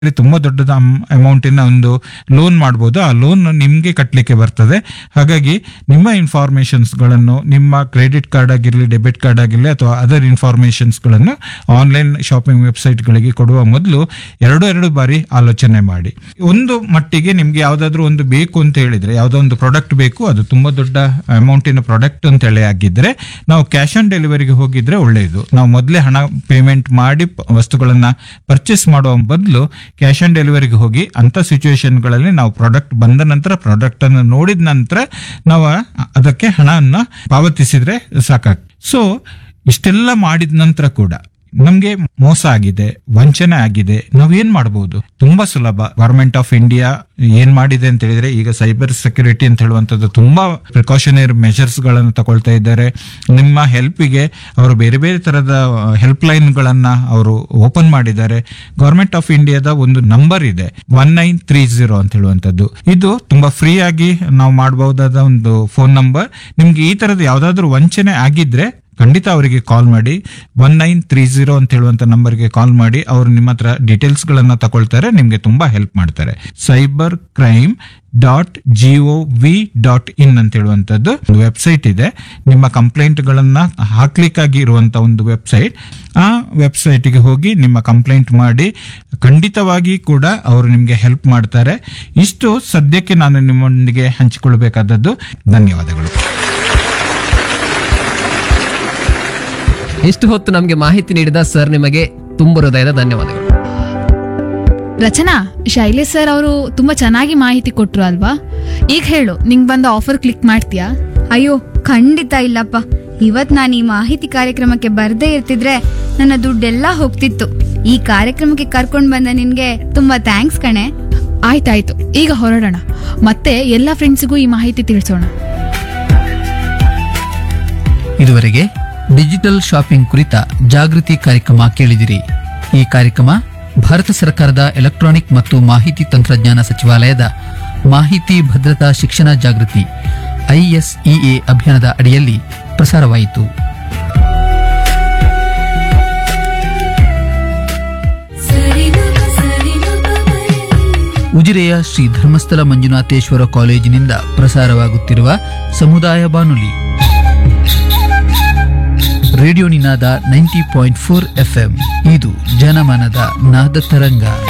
ತುಂಬಾ ದೊಡ್ಡದ ಅಮೌಂಟಿನ ಒಂದು ಲೋನ್ ಮಾಡ್ಬೋದು ಆ ಲೋನ್ ನಿಮ್ಗೆ ಕಟ್ಟಲಿಕ್ಕೆ ಬರ್ತದೆ ಹಾಗಾಗಿ ನಿಮ್ಮ ಇನ್ಫಾರ್ಮೇಶನ್ಸ್ ಗಳನ್ನು ನಿಮ್ಮ ಕ್ರೆಡಿಟ್ ಕಾರ್ಡ್ ಆಗಿರಲಿ ಡೆಬಿಟ್ ಕಾರ್ಡ್ ಆಗಿರಲಿ ಅಥವಾ ಅದರ್ ಇನ್ಫಾರ್ಮೇಶನ್ಸ್ ಗಳನ್ನು ಆನ್ಲೈನ್ ಶಾಪಿಂಗ್ ವೆಬ್ಸೈಟ್ ಗಳಿಗೆ ಕೊಡುವ ಮೊದಲು ಎರಡು ಎರಡು ಬಾರಿ ಆಲೋಚನೆ ಮಾಡಿ ಒಂದು ಮಟ್ಟಿಗೆ ನಿಮ್ಗೆ ಯಾವ್ದಾದ್ರು ಒಂದು ಬೇಕು ಅಂತ ಹೇಳಿದ್ರೆ ಯಾವ್ದೋ ಒಂದು ಪ್ರಾಡಕ್ಟ್ ಬೇಕು ಅದು ತುಂಬಾ ದೊಡ್ಡ ಅಮೌಂಟಿನ ಪ್ರಾಡಕ್ಟ್ ಅಂತ ಹೇಳಿ ಆಗಿದ್ರೆ ನಾವು ಕ್ಯಾಶ್ ಆನ್ ಡೆಲಿವರಿಗೆ ಹೋಗಿದ್ರೆ ಒಳ್ಳೆಯದು ನಾವು ಮೊದಲೇ ಹಣ ಪೇಮೆಂಟ್ ಮಾಡಿ ಪ- ವಸ್ತುಗಳನ್ನ ಪರ್ಚೇಸ್ ಮಾಡುವ ಬದಲು ಕ್ಯಾಶ್ ಆನ್ ಡೆಲಿವರಿಗೆ ಹೋಗಿ ಅಂತ ಸಿಚುವೇಶನ್ಗಳಲ್ಲಿ ನಾವು ಪ್ರಾಡಕ್ಟ್ ಬಂದ ನಂತರ ಪ್ರಾಡಕ್ಟ್ ಅನ್ನು ನೋಡಿದ ನಂತರ ನಾವು ಅದಕ್ಕೆ ಹಣವನ್ನು ಪಾವತಿಸಿದ್ರೆ ಸಾಕಾಗ್ತದೆ ಸೊ ಇಷ್ಟೆಲ್ಲ ಮಾಡಿದ ನಂತರ ಕೂಡ ನಮ್ಗೆ ಮೋಸ ಆಗಿದೆ ವಂಚನೆ ಆಗಿದೆ ನಾವೇನ್ ಮಾಡಬಹುದು ತುಂಬಾ ಸುಲಭ ಗವರ್ಮೆಂಟ್ ಆಫ್ ಇಂಡಿಯಾ ಏನ್ ಮಾಡಿದೆ ಅಂತ ಹೇಳಿದ್ರೆ ಈಗ ಸೈಬರ್ ಸೆಕ್ಯೂರಿಟಿ ಅಂತ ಹೇಳುವಂತದ್ದು ತುಂಬಾ ಪ್ರಿಕಾಷನರಿ ಮೆಷರ್ಸ್ ಗಳನ್ನು ತಗೊಳ್ತಾ ಇದ್ದಾರೆ ನಿಮ್ಮ ಹೆಲ್ಪಿಗೆ ಅವರು ಬೇರೆ ಬೇರೆ ತರದ ಹೆಲ್ಪ್ ಲೈನ್ ಗಳನ್ನ ಅವರು ಓಪನ್ ಮಾಡಿದ್ದಾರೆ ಗವರ್ಮೆಂಟ್ ಆಫ್ ಇಂಡಿಯಾದ ಒಂದು ನಂಬರ್ ಇದೆ ಒನ್ ನೈನ್ ತ್ರೀ ಜೀರೋ ಅಂತ ಹೇಳುವಂತದ್ದು ಇದು ತುಂಬಾ ಫ್ರೀ ಆಗಿ ನಾವು ಮಾಡಬಹುದಾದ ಒಂದು ಫೋನ್ ನಂಬರ್ ನಿಮ್ಗೆ ಈ ತರದ ಯಾವ್ದಾದ್ರು ವಂಚನೆ ಆಗಿದ್ರೆ ಖಂಡಿತ ಅವರಿಗೆ ಕಾಲ್ ಮಾಡಿ ಒನ್ ನೈನ್ ತ್ರೀ ಜೀರೋ ಅಂತ ಹೇಳುವಂತ ನಂಬರ್ಗೆ ಕಾಲ್ ಮಾಡಿ ಅವರು ನಿಮ್ಮ ಹತ್ರ ಡೀಟೇಲ್ಸ್ ಗಳನ್ನ ತಗೊಳ್ತಾರೆ ನಿಮ್ಗೆ ತುಂಬಾ ಹೆಲ್ಪ್ ಮಾಡ್ತಾರೆ cyber crime dot G O V dot in ಅಂತ ಹೇಳುವಂತದ್ದು ಒಂದು ವೆಬ್ಸೈಟ್ ಇದೆ ನಿಮ್ಮ ಕಂಪ್ಲೇಂಟ್ ಗಳನ್ನ ಹಾಕ್ಲಿಕ್ಕಾಗಿ ಇರುವಂತ ಒಂದು ವೆಬ್ಸೈಟ್ ಆ ವೆಬ್ಸೈಟ್ಗೆ ಹೋಗಿ ನಿಮ್ಮ ಕಂಪ್ಲೇಂಟ್ ಮಾಡಿ ಖಂಡಿತವಾಗಿ ಕೂಡ ಅವರು ನಿಮ್ಗೆ ಹೆಲ್ಪ್ ಮಾಡ್ತಾರೆ ಇಷ್ಟು ಸದ್ಯಕ್ಕೆ ನಾನು ನಿಮ್ಮೊಂದಿಗೆ ಹಂಚಿಕೊಳ್ಬೇಕಾದದ್ದು ಧನ್ಯವಾದಗಳು ಇಷ್ಟು ಹೊತ್ತು ನಮಗೆ ಮಾಹಿತಿ ನೀಡಿದ ಸರ್ ನಿಮಗೆ ತುಂಬ ಹೃದಯದ ಧನ್ಯವಾದಗಳು ರಚನಾ ಶೈಲೇಶ್ ಸರ್ ಅವರು ತುಂಬಾ ಚೆನ್ನಾಗಿ ಮಾಹಿತಿ ಕೊಟ್ರು ಅಲ್ವಾ ಈಗ ಹೇಳು ನಿಂಗ್ ಬಂದ ಆಫರ್ ಕ್ಲಿಕ್ ಮಾಡ್ತೀಯಾ ಅಯ್ಯೋ ಖಂಡಿತ ಇಲ್ಲಪ್ಪ ಇವತ್ ನಾನು ಈ ಮಾಹಿತಿ ಕಾರ್ಯಕ್ರಮಕ್ಕೆ ಬರ್ದೇ ಇರ್ತಿದ್ರೆ ನನ್ನ ದುಡ್ಡೆಲ್ಲ ಹೋಗ್ತಿತ್ತು ಈ ಕಾರ್ಯಕ್ರಮಕ್ಕೆ ಕರ್ಕೊಂಡ್ ಬಂದ ನಿನ್ಗೆ ತುಂಬಾ ಥ್ಯಾಂಕ್ಸ್ ಕಣೆ ಆಯ್ತಾಯ್ತು ಈಗ ಹೊರಡೋಣ ಮತ್ತೆ ಎಲ್ಲ ಫ್ರೆಂಡ್ಸಿಗೂ ಈ ಮಾಹಿತಿ ತಿಳಿಸೋಣ ಇದುವರೆಗೆ ಡಿಜಿಟಲ್ ಶಾಪಿಂಗ್ ಕುರಿತ ಜಾಗೃತಿ ಕಾರ್ಯಕ್ರಮ ಕೇಳಿದಿರಿ ಈ ಕಾರ್ಯಕ್ರಮ ಭಾರತ ಸರ್ಕಾರದ ಎಲೆಕ್ಟ್ರಾನಿಕ್ ಮತ್ತು ಮಾಹಿತಿ ತಂತ್ರಜ್ಞಾನ ಸಚಿವಾಲಯದ ಮಾಹಿತಿ ಭದ್ರತಾ ಶಿಕ್ಷಣ ಜಾಗೃತಿ ಐಎಸ್ಇಎ ಅಭಿಯಾನದ ಅಡಿಯಲ್ಲಿ ಪ್ರಸಾರವಾಯಿತು ಉಜಿರೆಯ ಶ್ರೀ ಧರ್ಮಸ್ಥಳ ಮಂಜುನಾಥೇಶ್ವರ ಕಾಲೇಜಿನಿಂದ ಪ್ರಸಾರವಾಗುತ್ತಿರುವ ಸಮುದಾಯ ಬಾನುಲಿ radio Ninaada ninety point four FM ಇದು ಜನಮನದ ನಾದ ತರಂಗ